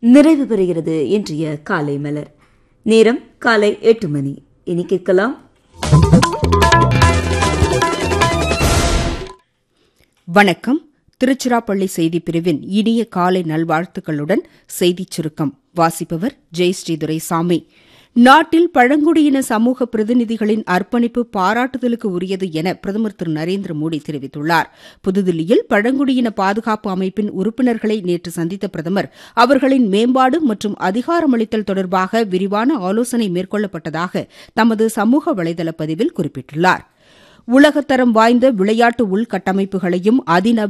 நிறைவு பெறுகிறது இன்றைய காலை மலர் நேரம் காலை எட்டு மணி இனி கேட்கலாம் வணக்கம் திருச்சிராப்பள்ளி செய்திப் பிரிவின் இனிய காலை நல்வாழ்த்துக்களுடன் செய்திச் சுருக்கம் வாசிப்பவர் ஜெயஸ்ரீ துரைசாமி நாட்டில் பழங்குடியின சமூக பிரதிநிதிகளின் அர்ப்பணிப்பு பாராட்டுதலுக்கு உரியது என பிரதமர் திரு நரேந்திர மோடி தெரிவித்துள்ளார் புதுதில்லியில் பழங்குடியின பாதுகாப்பு அமைப்பின் உறுப்பினர்களை நேற்று சந்தித்த பிரதமர் அவர்களின் மேம்பாடு மற்றும் அதிகாரமளித்தல் தொடர்பாக விரிவான ஆலோசனை மேற்கொள்ளப்பட்டதாக தமது சமூக வலைதள பதிவில் குறிப்பிட்டுள்ளார் உலகத்தரம் வாய்ந்த விளையாட்டு உள்கட்டமைப்புகளையும் அதிநவீன